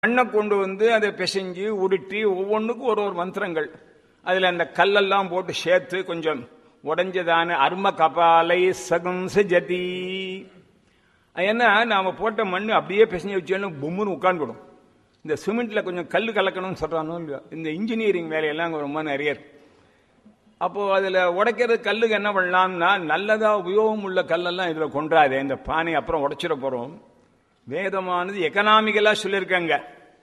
மண்ணை கொண்டு வந்து அதை பிசைஞ்சு உருட்டி ஒவ்வொன்றுக்கும் ஒரு ஒரு மந்திரங்கள் அதுல அந்த கல்லெல்லாம் போட்டு சேர்த்து கொஞ்சம் உடைஞ்சதான அரும கபாலை சகம்ச ஜதி ஏன்னா நாம போட்ட மண் அப்படியே பிசைஞ்சு வச்சோன்னு பொம்முன்னு உட்காந்துடும் இந்த சிமெண்ட்ல கொஞ்சம் கல் கலக்கணும்னு சொல்றானோ இல்லையோ இந்த இன்ஜினியரிங் வேலையெல்லாம் அங்க ரொம்ப நிறைய இருக்கு அப்போ அதுல உடைக்கிறது கல்லுக்கு என்ன பண்ணலாம்னா நல்லதா உபயோகம் உள்ள கல்லெல்லாம் இதுல கொண்டாதே இந்த பானை அப்புறம் உடைச்சிட போறோம் வேதமானது எக்கனாமிக்கலா சொல்லியிருக்காங்க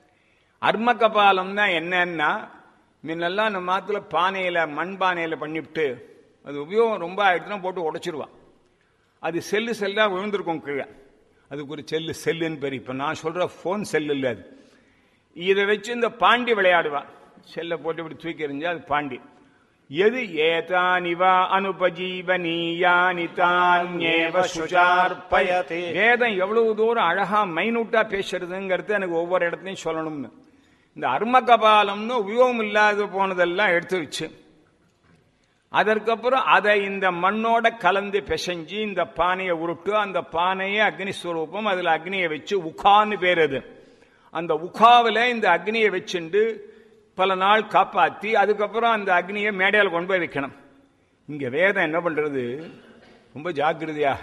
அர்ம கபாலம்னா என்னன்னா முன்னெல்லாம் நம்ம மாத்துல பானையில மண் பானையில பண்ணிவிட்டு அது உபயோகம் ரொம்ப ஆயிடுச்சுன்னா போட்டு உடைச்சிருவான் அது செல்லு செல்லா விழுந்திருக்கும் கீழே அதுக்கு ஒரு செல்லு செல்லுன்னு பேர் இப்ப நான் சொல்ற போன் செல்லு இல்லை அது இதை வச்சு இந்த பாண்டி விளையாடுவான் செல்லை போட்டு இப்படி தூக்கி எறிஞ்சா அது பாண்டி எது ஏதானிவா அனுபஜீவனீயானி தான்யேவ சுஜார்ப்பயதே வேதம் எவ்வளவு தூரம் அழகா மைனூட்டா பேசுறதுங்கிறது எனக்கு ஒவ்வொரு இடத்துலையும் சொல்லணும்னு இந்த அர்ம கபாலம்னு உபயோகம் இல்லாத போனதெல்லாம் எடுத்து வச்சு அதற்கப்புறம் அதை இந்த மண்ணோட கலந்து பிசைஞ்சு இந்த பானையை உருட்டு அந்த பானையை அக்னி ஸ்வரூபம் அதுல அக்னியை வச்சு உகான்னு பேர் அது அந்த உகாவில் இந்த அக்னியை வச்சுண்டு பல நாள் காப்பாத்தி அதுக்கப்புறம் அந்த அக்னியை மேடையில் கொண்டு போய் வைக்கணும் இங்க வேதம் என்ன பண்றது ரொம்ப ஜாக்கிரதையாக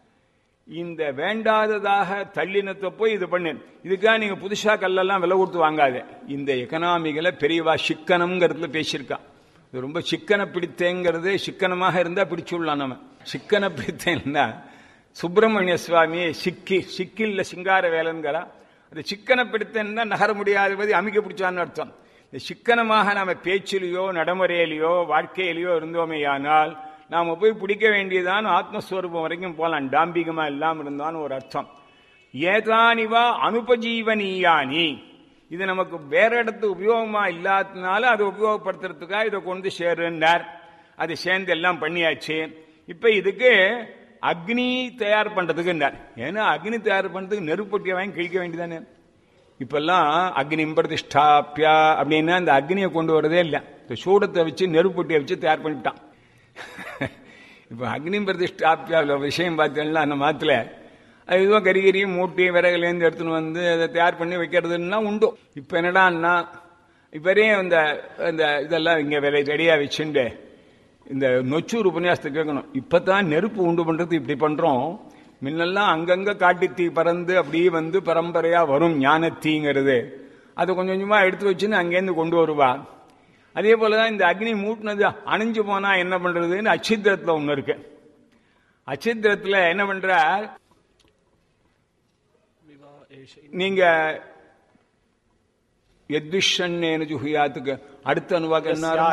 இந்த வேண்டாததாக தள்ளினத்தை போய் இது பண்ணு இதுக்காக நீங்க புதுசா கல்லெல்லாம் விலை கொடுத்து வாங்காத இந்த எக்கனாமிகளை பெரியவா சிக்கனம்ங்கிறதுல பேசியிருக்கா இது ரொம்ப சிக்கன பிடித்தேங்கிறது சிக்கனமாக இருந்தா பிடிச்சுடலாம் நம்ம சிக்கன பிடித்தேன்னா சுப்பிரமணிய சுவாமியை சிக்கி சிக்கில்ல சிங்கார வேலைங்கிறா அது சிக்கன பிடித்தேன்னா நகர முடியாதபதி அமைக்க பிடிச்சான்னு அர்த்தம் இந்த சிக்கனமாக நாம பேச்சிலேயோ நடைமுறையிலேயோ வாழ்க்கையிலேயோ இருந்தோமேயானால் நாம போய் பிடிக்க வேண்டியதான் ஆத்மஸ்வரூபம் வரைக்கும் போலாம் டாம்பிகமா இல்லாம இருந்தான்னு ஒரு அர்த்தம் ஏதானிவா அனுபஜீவனீயானி இது நமக்கு வேற இடத்து உபயோகமா இல்லாததுனால அதை உபயோகப்படுத்துறதுக்காக இதை கொண்டு சேருன்னார் அது சேர்ந்து எல்லாம் பண்ணியாச்சு இப்ப இதுக்கு அக்னி தயார் பண்றதுக்குன்னார் ஏன்னா அக்னி தயார் பண்றதுக்கு நெருப்பொட்டியை வாங்கி கிழிக்க வேண்டியதானே இப்பெல்லாம் அக்னி பிரதிஷ்டாப்பியா அப்படின்னா அந்த அக்னியை கொண்டு வரதே இல்லை இந்த சூடத்தை வச்சு நெருப்பொட்டியை வச்சு தயார் பண்ணிவிட்டான் இப்போ அக்னி பிரதிஷ்டாப்பியா விஷயம் பார்த்தீங்கன்னா அந்த மாத்துல அது ஏதோ கறிகறி மூட்டி விறகுலேருந்து எடுத்துன்னு வந்து அதை தயார் பண்ணி வைக்கிறதுன்னா உண்டு இப்போ என்னடான்னா இப்பரே இந்த இந்த இதெல்லாம் இங்கே விலை ரெடியாக வச்சுண்டு இந்த நொச்சூர் உபன்யாசத்தை கேட்கணும் இப்பதான் நெருப்பு உண்டு பண்றது இப்படி பண்றோம் முன்னெல்லாம் அங்கங்க காட்டு தீ பறந்து அப்படியே வந்து பரம்பரையா வரும் ஞான தீங்கிறது அதை கொஞ்சம் கொஞ்சமா எடுத்து வச்சுன்னு அங்கேருந்து கொண்டு வருவா அதே போலதான் இந்த அக்னி மூட்டினது அணிஞ்சு போனா என்ன பண்றதுன்னு அச்சித்திரத்துல ஒண்ணு இருக்கு அச்சித்திரத்துல என்ன பண்ற நீங்க எத்விஷன் ஜுஹியாத்துக்கு அடுத்த அனுவாக்கு என்ன